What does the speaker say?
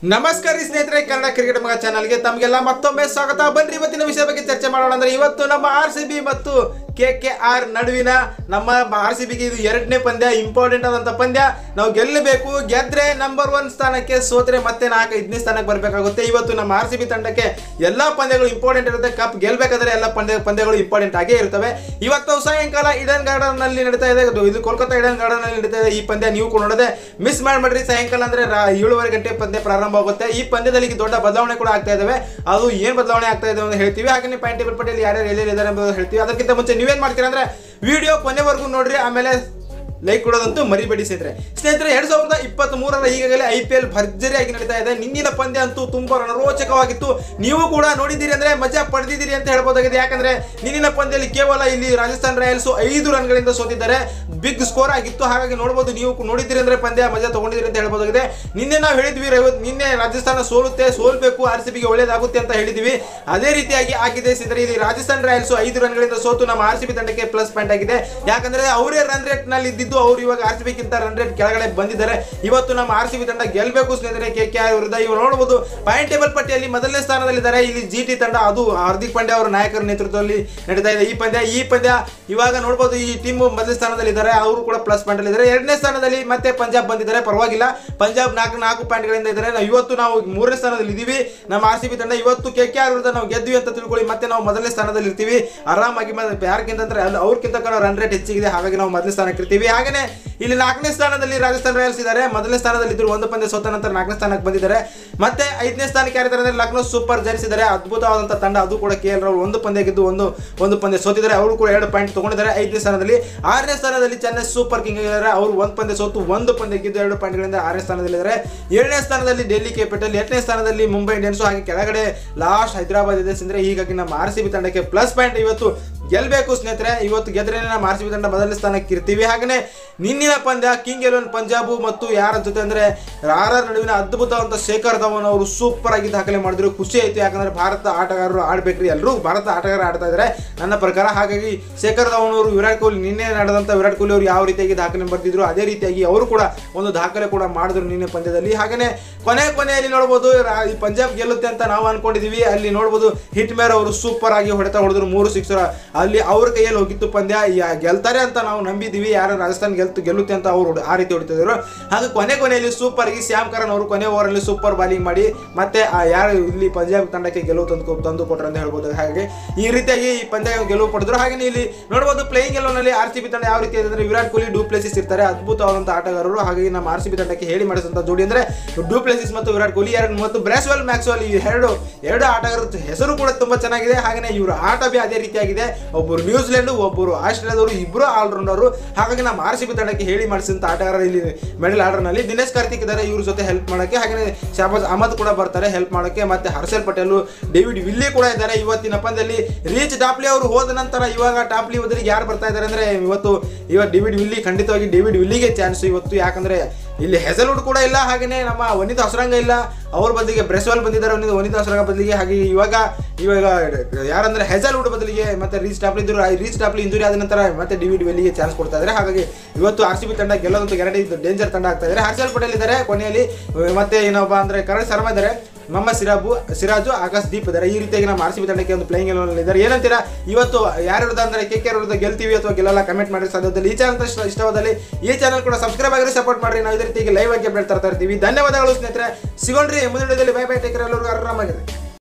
ನಮಸ್ಕಾರ ರೀ ಸ್ನೇಹಿತರೆ ಕನ್ನಡ ಕ್ರಿಕೆಟ್ ಮಗ ಚಾನಲ್ಗೆ ತಮಗೆಲ್ಲ ಮತ್ತೊಮ್ಮೆ ಸ್ವಾಗತ ಬನ್ರಿ ಇವತ್ತಿನ ವಿಷಯ ಬಗ್ಗೆ ಚರ್ಚೆ ಮಾಡೋಣ ಅಂದ್ರೆ ಇವತ್ತು ನಮ್ಮ ಆರ್ ಸಿ ಬಿ ಮತ್ತು ಕೆ ಕೆ ಆರ್ ನಡುವಿನ ನಮ್ಮ ಆರ್ ಸಿ ಬಿಗೆ ಇದು ಎರಡನೇ ಪಂದ್ಯ ಇಂಪಾರ್ಟೆಂಟ್ ಆದಂತ ಪಂದ್ಯ ನಾವು ಗೆಲ್ಲಬೇಕು ಗೆದ್ರೆ ನಂಬರ್ ಒನ್ ಸ್ಥಾನಕ್ಕೆ ಸೋತ್ರೆ ಮತ್ತೆ ನಾಲ್ಕು ಐದನೇ ಸ್ಥಾನಕ್ಕೆ ಬರಬೇಕಾಗುತ್ತೆ ಇವತ್ತು ನಮ್ಮ ಆರ್ ಸಿ ಬಿ ತಂಡಕ್ಕೆ ಎಲ್ಲಾ ಪಂದ್ಯಗಳು ಇಂಪಾರ್ಟೆಂಟ್ ಇರುತ್ತೆ ಕಪ್ ಗೆಲ್ಬೇಕಾದ್ರೆ ಎಲ್ಲ ಪಂದ್ಯ ಪಂದ್ಯಗಳು ಇಂಪಾರ್ಟೆಂಟ್ ಆಗೇ ಇರ್ತವೆ ಇವತ್ತು ಸಾಯಂಕಾಲ ಇಡನ್ ಗಾರ್ಡನ್ ನಲ್ಲಿ ನಡೀತಾ ಇದೆ ಇದು- ಇದು ಕೋಲ್ಕತ್ತಾ ಇಡನ್ ಗಾರ್ಡನ್ ನಲ್ಲಿ ನಡೀತಾ ಇದೆ ಈ ಪಂದ್ಯ ನೀವು ಕೂಡ ನೋಡದೆ ಮಿಸ್ ಮಾಡ್ಬೇಡ್ರಿ ಸಾಯಂಕಾಲ ಅಂದ್ರೆ ರಾ- ಏಳುವರೆ ಗಂಟೆ ಪಂದ್ಯ ಪ್ರಾರಂಭ ಆಗುತ್ತೆ ಈ ಪಂದ್ಯದಲ್ಲಿ ದೊಡ್ಡ ಬದಲಾವಣೆ ಕೂಡ ಆಗ್ತಾ ಇದಾವೆ ಅದು ಏನ್ ಬದಲಾವಣೆ ಆಗ್ತಾ ಇದೆ ಅಂತ ಹೇಳ್ತೀವಿ ಹಾಗೆ ಪಾಯಿಂಟ್ ಟೇಬಲ್ ಪಟ್ಟಿಯಲ್ಲಿ ಯಾರ್ಯಾರು ಎಲ್ಲೆಲ್ಲಿದ್ದಾರೆ ಎಂಬುದು ಹೇಳ್ತೀವಿ ಅದಕ್ಕಿಂತ ಮುಂಚೆ ನೀವೇನ್ ಮಾಡ್ತೀರಾ ಅಂದ್ರೆ ವಿಡಿಯೋ ಕೊನೆವರೆಗೂ ನೋಡ್ರಿ ಆಮೇಲೆ ಲೈಕ್ ಕೊಡೋದಂತೂ ಮರಿಬೇಡಿ ಸ್ನೇಹಿತರೆ ಸ್ನೇಹಿತರೆ ಎರಡ್ ಸಾವಿರದ ಇಪ್ಪತ್ತ್ ಮೂರರ ಈಗಾಗಲೇ ಐ ಪಿ ಎಲ್ ಭರ್ಜರಿಯಾಗಿ ನಡೀತಾ ಇದೆ ನಿನ್ನಿನ ಪಂದ್ಯ ಅಂತೂ ತುಂಬಾ ರಣರೋಚಕವಾಗಿತ್ತು ನೀವು ಕೂಡ ನೋಡಿದ್ದೀರಿ ಅಂದ್ರೆ ಮಜಾ ಪಡೆದಿದ್ದೀರಿ ಅಂತ ಹೇಳ್ಬೋದಾಗಿದೆ ಯಾಕಂದ್ರೆ ನಿನ್ನಿನ ಪಂದ್ಯದಲ್ಲಿ ಕೇವಲ ಇಲ್ಲಿ ರಾಜಸ್ಥಾನ್ ರಾಯಲ್ಸ್ ಐದು ರನ್ಗಳಿಂದ ಸೋತಿದ್ದಾರೆ ಬಿಗ್ ಸ್ಕೋರ್ ಆಗಿತ್ತು ಹಾಗಾಗಿ ನೋಡಬಹುದು ನೀವು ನೋಡಿದ್ದೀರಿ ಅಂದ್ರೆ ಪಂದ್ಯ ಮಜಾ ತಗೊಂಡಿದ್ದೀರಿ ಅಂತ ಹೇಳ್ಬೋದಾಗಿದೆ ನಿನ್ನೆ ನಾವು ಹೇಳಿದ್ವಿ ರೈವತ್ ನಿನ್ನೆ ರಾಜಸ್ಥಾನ ಸೋಲುತ್ತೆ ಸೋಲ್ಬೇಕು ಆರ್ ಸಿ ಬಿಗೆ ಒಳ್ಳೇದಾಗುತ್ತೆ ಅಂತ ಹೇಳಿದ್ವಿ ಅದೇ ರೀತಿಯಾಗಿ ಆಗಿದೆ ಸ್ನೇಹಿತರೆ ಇಲ್ಲಿ ರಾಜಸ್ಥಾನ್ ರಾಯಲ್ಸ್ ಐದು ರನ್ಗಳಿಂದ ಸೋತು ನಮ್ಮ ಆರ್ ಸಿ ಬಿ ತಂಡಕ್ಕೆ ಪ್ಲಸ್ ಪಾಯಿಂಟ್ ಆಗಿದೆ ಯಾಕಂದ್ರೆ ಅವರೇ ರನ್ ರೇಟ್ ನಲ್ಲಿ ಇದ್ದಿದ್ದು ಅವರು ಇವಾಗ ಆರ್ ಸಿ ಬಿಗಿಂತ ರನ್ ರೇಟ್ ಕೆಳಗಡೆ ಬಂದಿದ್ದಾರೆ ಇವತ್ತು ನಮ್ಮ ಆರ್ ಸಿ ಬಿ ತಂಡ ಗೆಲ್ಲಬೇಕು ಸ್ನೇಹಿತರೆ ಕೆ ಕೆ ಆರ್ ವಿರುದ್ಧ ಇವರು ನೋಡಬಹುದು ಪಾಯಿಂಟ್ ಟೇಬಲ್ ಪಟ್ಟಿಯಲ್ಲಿ ಮೊದಲನೇ ಸ್ಥಾನದಲ್ಲಿದ್ದಾರೆ ಇಲ್ಲಿ ಜಿ ಟಿ ತಂಡ ಅದು ಹಾರ್ದಿಕ್ ಪಾಂಡ್ಯ ಅವರ ನಾಯಕರ ನೇತೃತ್ವದಲ್ಲಿ ನಡೀತಾ ಇದೆ ಈ ಪಂದ್ಯ ಈ ಪಂದ್ಯ ಇವಾಗ ನೋಡಬಹುದು ಈ ಟೀಮ್ ಮೊದಲನೇ ಸ್ಥಾನದಲ್ಲಿದ್ದಾರೆ ಅವರು ಕೂಡ ಪ್ಲಸ್ ಪಾಯಿಂಟ್ ಅಲ್ಲಿ ಇದ್ದಾರೆ ಎರಡನೇ ಸ್ಥಾನದಲ್ಲಿ ಮತ್ತೆ ಪಂಜಾಬ್ ಬಂದಿದ್ದಾರೆ ಪರವಾಗಿಲ್ಲ ಪಂಜಾಬ್ ನಾಲ್ಕು ನಾಲ್ಕು ಪಾಯಿಂಟ್ಗಳಿಂದ ಇದ್ದಾರೆ ನಾವು ಇವತ್ತು ನಾವು ಮೂರನೇ ಸ್ಥಾನದಲ್ಲಿ ಇದೀವಿ ನಮ್ಮ ಆರ್ ಸಿ ಬಿ ತಂಡ ಇವತ್ತು ಕೆ ಕೆ ಆರ್ ವಿರುದ್ಧ ನಾವು ಗೆದ್ವಿ ಅಂತ ತಿಳ್ಕೊಳ್ಳಿ ಮತ್ತೆ ನಾವು ಮೊದಲನೇ ಸ್ಥಾನದಲ್ಲಿ ಇರ್ತೀವಿ ಆರಾಮಾಗಿ ಮತ್ತೆ ಯಾರ್ಗಿಂತ ಅಂದ್ರೆ ಅಲ್ಲಿ ಅವ್ರಕ್ಕಿಂತ ರನ್ ರೇಟ್ ಹೆಚ್ಚಿಗಿದೆ ಹಾಗಾಗಿ ನಾವು ಮೊದಲನೇ ಸ್ಥಾನಕ್ಕೆ ಇರ್ತೀವಿ ಹಾಗೇನೆ ಇಲ್ಲಿ ನಾಲ್ಕನೇ ಸ್ಥಾನದಲ್ಲಿ ರಾಜಸ್ಥಾನ್ ರಾಯಲ್ಸ್ ಇದ್ದಾರೆ ಮೊದಲನೇ ಸ್ಥಾನದಲ್ಲಿ ಇದ್ರು ಒಂದು ಪಂದ್ಯ ಸೋತ ನಂತರ ನಾಲ್ಕನೇ ಸ್ಥಾನಕ್ಕೆ ಬಂದಿದ್ದಾರೆ ಮತ್ತೆ ಐದನೇ ಸ್ಥಾನಕ್ಕೆ ಯಾರಿದ್ದಾರೆ ಅಂದ್ರೆ ಲಕ್ನೋ ಸೂಪರ್ ಜೈನ್ಸ್ ಇದ್ದಾರೆ ಅದ್ಭುತವಾದಂತಹ ತಂಡ ಅದು ಕೂಡ ಕೆ ಎಲ್ ರಾಹುಲ್ ಒಂದು ಪಂದ್ಯ ಗೆದ್ದು ಒಂದು ಒಂದು ಪಂದ್ಯ ಸೋತಿದ್ದಾರೆ ಅವರು ಕೂಡ ಎರಡು ಪಾಯಿಂಟ್ ತಗೊಂಡಿದ್ದಾರೆ ಐದನೇ ಸ್ಥಾನದಲ್ಲಿ ಆರನೇ ಸ್ಥಾನದಲ್ಲಿ ಚೆನ್ನೈ ಸೂಪರ್ ಕಿಂಗ್ ಇದ್ದಾರೆ ಅವರು ಒಂದು ಪಂದ್ಯ ಸೋತು ಒಂದು ಪಂದ್ಯ ಗೆದ್ದು ಎರಡು ಪಾಯಿಂಟ್ಗಳಿಂದ ಆರನೇ ಸ್ಥಾನದಲ್ಲಿದ್ದಾರೆ ಏಳನೇ ಸ್ಥಾನದಲ್ಲಿ ಡೆಲ್ಲಿ ಕ್ಯಾಪಿಟಲ್ ಎಂಟನೇ ಸ್ಥಾನದಲ್ಲಿ ಮುಂಬೈ ಇಂಡಿಯನ್ಸ್ ಹಾಗೆ ಕೆಳಗಡೆ ಲಾಸ್ಟ್ ಹೈದರಾಬಾದ್ ಇದೆ ಅಂದ್ರೆ ಹೀಗಾಗಿ ನಮ್ಮ ಆರ್ ಸಿ ಬಿ ತಂಡಕ್ಕೆ ಪ್ಲಸ್ ಪಾಯಿಂಟ್ ಇವತ್ತು ಗೆಲ್ಬೇಕು ಸ್ನೇಹಿತರೆ ಇವತ್ತು ಗೆದ್ರೆ ನಮ್ಮ ಆರ್ ಸಿ ಬಿ ತಂಡ ಮೊದಲನೇ ಸ್ಥಾನಕ್ಕೆ ಇರ್ತೀವಿ ಹಾಗೇನೆ ನಿನ್ನಿನ ಪಂದ್ಯ ಕಿಂಗ್ ಎಲೆವನ್ ಪಂಜಾಬ್ ಮತ್ತು ಯಾರ ಜೊತೆ ಅಂದ್ರೆ ಆರ್ ಆರ್ ನಡುವಿನ ಅದ್ಭುತವಂತ ಶೇಖರ್ ಧವನ್ ಅವರು ಸೂಪರ್ ಆಗಿ ದಾಖಲೆ ಮಾಡಿದ್ರು ಖುಷಿ ಆಯ್ತು ಯಾಕಂದ್ರೆ ಭಾರತ ಆಟಗಾರರು ಆಡ್ಬೇಕ್ರಿ ಎಲ್ಲರೂ ಭಾರತ ಆಟಗಾರ ಆಡ್ತಾ ಇದ್ದಾರೆ ನನ್ನ ಪ್ರಕಾರ ಹಾಗಾಗಿ ಶೇಖರ್ ಧವನ್ ಅವರು ವಿರಾಟ್ ಕೊಹ್ಲಿ ನಿನ್ನೆ ನಡೆದಂತ ವಿರಾಟ್ ಕೊಹ್ಲಿ ಅವರು ಯಾವ ರೀತಿಯಾಗಿ ದಾಖಲೆ ಬರ್ತಿದ್ರು ಅದೇ ರೀತಿಯಾಗಿ ಅವರು ಕೂಡ ಒಂದು ದಾಖಲೆ ಕೂಡ ಮಾಡಿದ್ರು ನಿನ್ನೆ ಪಂದ್ಯದಲ್ಲಿ ಹಾಗೇನೆ ಕೊನೆ ಕೊನೆಯಲ್ಲಿ ನೋಡಬಹುದು ರಾ- ಈ ಪಂಜಾಬ್ ಗೆಲ್ಲುತ್ತೆ ಅಂತ ನಾವು ಅನ್ಕೊಂಡಿದೀವಿ ಅಲ್ಲಿ ನೋಡಬಹುದು ಹಿಟ್ ಮೇರ್ ಅವರು ಸೂಪರ್ ಆಗಿ ಹೊಡೆತ ಹೊಡೆದ್ರು ಮೂರು ಸಿಕ್ಸರ್ ಅಲ್ಲಿ ಅವ್ರ ಕೈಯಲ್ಲಿ ಹೋಗಿತ್ತು ಪಂದ್ಯ ಯಾ- ಗೆಲ್ತಾರೆ ಅಂತ ನಾವು ನಂಬಿದೀವಿ ಯಾರು ರಾಜಸ್ಥಾನ್ ಗೆಲ್ತು ಗೆಲ್ಲುತ್ತೆ ಅಂತ ಅವರು ಆ ರೀತಿ ಹೊಡಿತಿದ್ರು ಹಾಗೆ ಕೊನೆ ಕೊನೆಯಲ್ಲಿ ಸೂಪರ್ ಆಗಿ ಶ್ಯಾಮ್ ಕರಣ್ ಅವರು ಕೊನೆ ಓವರ್ ಅಲ್ಲಿ ಸೂಪರ್ ಬಾಲಿಂಗ್ ಮಾಡಿ ಮತ್ತೆ ಆ ಯಾರು ಇಲ್ಲಿ ಪಂಜಾಬ್ ತಂಡಕ್ಕೆ ಗೆಲುವು ತಂದು ತಂದು ಕೊಟ್ಟರು ಅಂತ ಹೇಳ್ಬೋದು ಹಾಗೆ ಈ ರೀತಿಯಾಗಿ ಈ ಪಂದ್ಯ ಗೆಲುವು ಪಡೆದ್ರು ಹಾಗೆ ಇಲ್ಲಿ ನೋಡಬಹುದು ಪ್ಲೇಯಿಂಗ್ ನಲ್ಲಿ ಆರ್ ಸಿ ಬಿ ತಂಡ ಯಾವ ರೀತಿ ಇದೆ ಅಂದ್ರೆ ವಿರಾಟ್ ಕೊಹ್ಲಿ ಡೂಪ್ಲೆಸಿಸ್ ಇರ್ತಾರೆ ಅದ್ಭುತವಾದಂತ ಆಟಗಾರರು ಹಾಗಾಗಿ ನಮ್ಮ ಆರ್ ಸಿ ಬಿ ತಂಡಕ್ಕೆ ಹೇಳಿ ಮಾಡಿಸಿದಂತ ಜೋಡಿ ಅಂದ್ರೆ ಡೂಪ್ಲೆಸಿಸ್ ಮತ್ತು ವಿರಾಟ್ ಕೊಹ್ಲಿ ಎರಡು ಮತ್ತು ಬ್ರಾಸ್ವೆಲ್ ಮ್ಯಾಕ್ಸ್ವೆಲ್ ಈ ಎರಡು ಎರಡು ಆಟಗಾರರ ಹೆಸರು ಕೂಡ ತುಂಬಾ ಚೆನ್ನಾಗಿದೆ ಹಾಗೆ ಇವರ ಆಟ ಬಿ ಅದೇ ರೀತಿಯಾಗಿದೆ ಒಬ್ಬರು ನ್ಯೂಜಿಲೆಂಡ್ ಒಬ್ಬರು ಆಸ್ಟ್ರೇಲಿಯಾದವರು ಇಬ್ಬರು ಆಲ್ರೌಂಡರು ಹಾಗಾಗಿ ನಮ್ಮ ಆರ್ ಸಿ ಬಿ ತಂಡಕ್ಕೆ ಹೇಳಿ ಮಾಡಿಸಿದಂತ ಆಟಗಾರರು ಇಲ್ಲಿ ಮಿಡಲ್ ಆರ್ಡರ್ ನಲ್ಲಿ ದಿನೇಶ್ ಕಾರ್ತಿಕ್ ಇದ್ದಾರೆ ಇವ್ರ ಜೊತೆ ಹೆಲ್ಪ್ ಮಾಡಕ್ಕೆ ಹಾಗೆ ಶಾಬಾಜ್ ಅಹಮದ್ ಕೂಡ ಬರ್ತಾರೆ ಹೆಲ್ಪ್ ಮಾಡಕ್ಕೆ ಮತ್ತೆ ಹರ್ಷಲ್ ಪಟೇಲ್ ಡೇವಿಡ್ ವಿಲ್ಲಿ ಕೂಡ ಇದ್ದಾರೆ ಇವತ್ತಿನ ಪಂದ್ಯದಲ್ಲಿ ರೀಚ್ ಟಾಪ್ಲಿ ಅವರು ಹೋದ ನಂತರ ಇವಾಗ ಟಾಪ್ಲಿ ಬದಲಿಗೆ ಯಾರು ಬರ್ತಾ ಇದ್ದಾರೆ ಅಂದ್ರೆ ಇವತ್ತು ಇವತ್ತು ಡೇವಿಡ್ ವಿಲ್ಲಿ ಖಂಡಿತವಾಗಿ ಡೇವಿಡ್ ವಿಲ್ಲಿಗೆ ಚಾನ್ಸ್ ಇವತ್ತು ಯಾಕಂದ್ರೆ ಇಲ್ಲಿ ಹೆಸಲ್ವುಡ್ ಕೂಡ ಇಲ್ಲ ಹಾಗೇನೆ ನಮ್ಮ ವನಿತಾ ಹಸರಂಗ ಇಲ್ಲ ಅವ್ರ ಬದಲಿಗೆ ಬ್ರೆಸ್ವಾಲ್ ಬಂದಿದ್ದಾರೆ ವನಿತಾ ವನಿತಾ ಹಸರಂಗ ಬದಲಿಗೆ ಹಾಗೆ ಇವಾಗ ಇವಾಗ ಯಾರಂದ್ರೆ ಹೆಸಲ್ವುಡ್ ಬದಲಿಗೆ ಮತ್ತೆ ರೀಚ್ ಟಾಪ್ಲಿ ಇದ್ರು ರೀಚ್ ಟಾಪ್ಲಿ ಇಂಜುರಿ ಆದ ನಂತರ ಮತ್ತೆ ಡಿವಿಡ್ ವೆಲ್ಲಿಗೆ ಚಾನ್ಸ್ ಕೊಡ್ತಾ ಇದ್ದಾರೆ ಹಾಗಾಗಿ ಇವತ್ತು ಆರ್ ಸಿ ಬಿ ತಂಡ ಗೆಲ್ಲೋದಂತೂ ಗ್ಯಾರಂಟಿ ಡೇಂಜರ್ ತಂಡ ಆಗ್ತಾ ಇದ್ದಾರೆ ಹರ್ಷಲ್ ಪಟೇಲ್ ಇದ್ದಾರೆ ಕೊನೆಯಲ್ಲಿ ಮತ್ತೆ ಏನೊಬ್ಬ ಅಂದ್ರೆ ಕರಣ್ ಶರ್ಮಾ ಇದ್ದಾರೆ ಮೊಹಮ್ಮದ್ ಸಿರಾಬು ಸಿರಾಜು ಆಕಾಶ್ ದೀಪ್ ಇದ್ದಾರೆ ಈ ರೀತಿಯಾಗಿ ನಮ್ಮ ಆರ್ ಸಿ ಬಿ ತಂಡಕ್ಕೆ ಒಂದು ಪ್ಲೇಯಿಂಗ್ ಇದ್ದಾರೆ ಏನಂತೀರಾ ಇವತ್ತು ಯಾರ ವಿರುದ್ಧ ಅಂದ್ರೆ ಕೆ ಕೆ ವಿರುದ್ಧ ಗೆಲ್ತೀವಿ ಅಥವಾ ಗೆಲ್ಲಲ್ಲ ಕಮೆಂಟ್ ಮಾಡಿ ಸಾಧ್ಯದಲ್ಲಿ ಈ ಚಾನಲ್ ಇಷ್ಟ ಇಷ್ಟವಾದಲ್ಲಿ ಈ ಚಾನಲ್ ಕೂಡ ಸಬ್ಸ್ಕ್ರೈಬ್ ಆಗಿರಿ ಸಪೋರ್ಟ್ ಮಾಡಿ ನಾವು ಇದೇ ರೀತಿಯಾಗಿ ಲೈವ್ ಆಗಿ ಅಪ್ಡೇಟ್ ತರ್ತಾ ಇರ್ತೀವಿ ಧನ್ಯವಾದಗಳು ಸ್ನೇಹಿತರೆ ಸಿಗೋಣ್ರಿ ಮುಂದಿನ ಬೈ ಬೈ ಟೇಕರ್ ಎಲ್ಲರಿಗೂ ಆರಾಮಾಗಿದೆ